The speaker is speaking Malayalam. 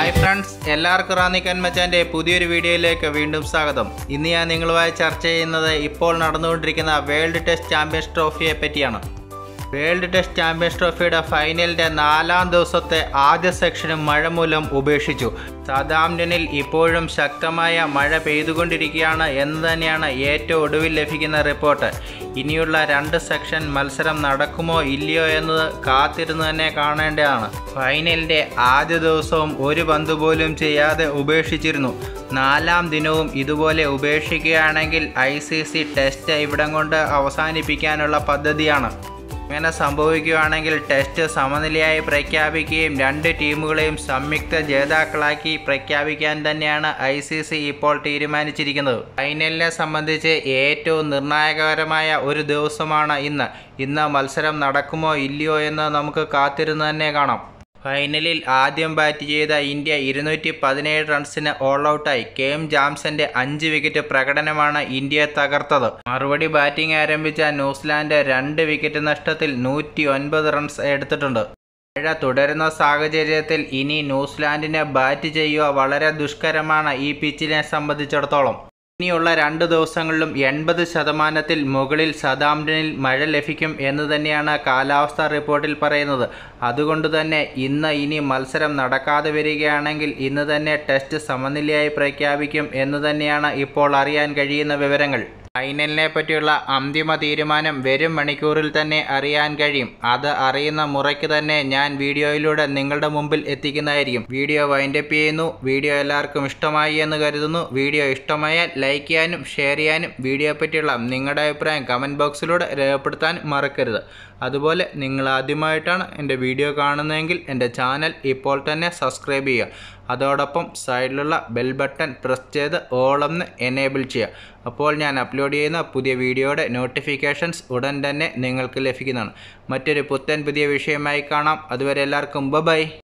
ഹായ് ഫ്രണ്ട്സ് എല്ലാവർക്കും റാന്നിക്കൻ മച്ചാൻ്റെ പുതിയൊരു വീഡിയോയിലേക്ക് വീണ്ടും സ്വാഗതം ഇന്ന് ഞാൻ നിങ്ങളുമായി ചർച്ച ചെയ്യുന്നത് ഇപ്പോൾ നടന്നുകൊണ്ടിരിക്കുന്ന വേൾഡ് ടെസ്റ്റ് ചാമ്പ്യൻസ് ട്രോഫിയെ പറ്റിയാണ് വേൾഡ് ടെസ്റ്റ് ചാമ്പ്യൻസ് ട്രോഫിയുടെ ഫൈനലിൻ്റെ നാലാം ദിവസത്തെ ആദ്യ സെക്ഷനും മഴ മൂലം ഉപേക്ഷിച്ചു സദാംപ്ടണിൽ ഇപ്പോഴും ശക്തമായ മഴ പെയ്തുകൊണ്ടിരിക്കുകയാണ് എന്ന് തന്നെയാണ് ഏറ്റവും ഒടുവിൽ ലഭിക്കുന്ന റിപ്പോർട്ട് ഇനിയുള്ള രണ്ട് സെക്ഷൻ മത്സരം നടക്കുമോ ഇല്ലയോ എന്നത് കാത്തിരുന്ന് തന്നെ കാണേണ്ടതാണ് ഫൈനലിൻ്റെ ആദ്യ ദിവസവും ഒരു പന്ത് പോലും ചെയ്യാതെ ഉപേക്ഷിച്ചിരുന്നു നാലാം ദിനവും ഇതുപോലെ ഉപേക്ഷിക്കുകയാണെങ്കിൽ ഐ സി സി ടെസ്റ്റ് ഇവിടം കൊണ്ട് അവസാനിപ്പിക്കാനുള്ള പദ്ധതിയാണ് ഇങ്ങനെ സംഭവിക്കുകയാണെങ്കിൽ ടെസ്റ്റ് സമനിലയായി പ്രഖ്യാപിക്കുകയും രണ്ട് ടീമുകളെയും സംയുക്ത ജേതാക്കളാക്കി പ്രഖ്യാപിക്കാൻ തന്നെയാണ് ഐ സി സി ഇപ്പോൾ തീരുമാനിച്ചിരിക്കുന്നത് ഫൈനലിനെ സംബന്ധിച്ച് ഏറ്റവും നിർണായകപരമായ ഒരു ദിവസമാണ് ഇന്ന് ഇന്ന് മത്സരം നടക്കുമോ ഇല്ലയോ എന്ന് നമുക്ക് കാത്തിരുന്ന് തന്നെ കാണാം ഫൈനലിൽ ആദ്യം ബാറ്റ് ചെയ്ത ഇന്ത്യ ഇരുന്നൂറ്റി പതിനേഴ് റൺസിന് ഓൾ ഔട്ടായി കെ എം ജാംസന്റെ അഞ്ച് വിക്കറ്റ് പ്രകടനമാണ് ഇന്ത്യയെ തകർത്തത് മറുപടി ബാറ്റിംഗ് ആരംഭിച്ച ന്യൂസിലാൻഡ് രണ്ട് വിക്കറ്റ് നഷ്ടത്തിൽ നൂറ്റി ഒൻപത് റൺസ് എടുത്തിട്ടുണ്ട് മഴ തുടരുന്ന സാഹചര്യത്തിൽ ഇനി ന്യൂസിലാൻഡിനെ ബാറ്റ് ചെയ്യുക വളരെ ദുഷ്കരമാണ് ഈ പിച്ചിനെ സംബന്ധിച്ചിടത്തോളം ഇനിയുള്ള രണ്ട് ദിവസങ്ങളിലും എൺപത് ശതമാനത്തിൽ മുകളിൽ സദാംപ്ടണിൽ മഴ ലഭിക്കും എന്ന് തന്നെയാണ് കാലാവസ്ഥാ റിപ്പോർട്ടിൽ പറയുന്നത് അതുകൊണ്ട് തന്നെ ഇന്ന് ഇനി മത്സരം നടക്കാതെ വരികയാണെങ്കിൽ ഇന്ന് തന്നെ ടെസ്റ്റ് സമനിലയായി പ്രഖ്യാപിക്കും എന്ന് തന്നെയാണ് ഇപ്പോൾ അറിയാൻ കഴിയുന്ന വിവരങ്ങൾ ഫൈനലിനെ പറ്റിയുള്ള അന്തിമ തീരുമാനം വരും മണിക്കൂറിൽ തന്നെ അറിയാൻ കഴിയും അത് അറിയുന്ന മുറയ്ക്ക് തന്നെ ഞാൻ വീഡിയോയിലൂടെ നിങ്ങളുടെ മുമ്പിൽ എത്തിക്കുന്നതായിരിക്കും വീഡിയോ വൈൻഡപ്പ് ചെയ്യുന്നു വീഡിയോ എല്ലാവർക്കും ഇഷ്ടമായി എന്ന് കരുതുന്നു വീഡിയോ ഇഷ്ടമായാൽ ലൈക്ക് ചെയ്യാനും ഷെയർ ചെയ്യാനും വീഡിയോയെ പറ്റിയുള്ള നിങ്ങളുടെ അഭിപ്രായം കമൻറ്റ് ബോക്സിലൂടെ രേഖപ്പെടുത്താൻ മറക്കരുത് അതുപോലെ നിങ്ങൾ ആദ്യമായിട്ടാണ് എൻ്റെ വീഡിയോ കാണുന്നതെങ്കിൽ എൻ്റെ ചാനൽ ഇപ്പോൾ തന്നെ സബ്സ്ക്രൈബ് ചെയ്യുക അതോടൊപ്പം സൈഡിലുള്ള ബെൽ ബട്ടൺ പ്രസ് ചെയ്ത് ഓളെന്ന് എനേബിൾ ചെയ്യുക അപ്പോൾ ഞാൻ അപ്ലോഡ് ചെയ്യുന്ന പുതിയ വീഡിയോയുടെ നോട്ടിഫിക്കേഷൻസ് ഉടൻ തന്നെ നിങ്ങൾക്ക് ലഭിക്കുന്നതാണ് മറ്റൊരു പുത്തൻ പുതിയ വിഷയമായി കാണാം അതുവരെ എല്ലാവർക്കും ബൈ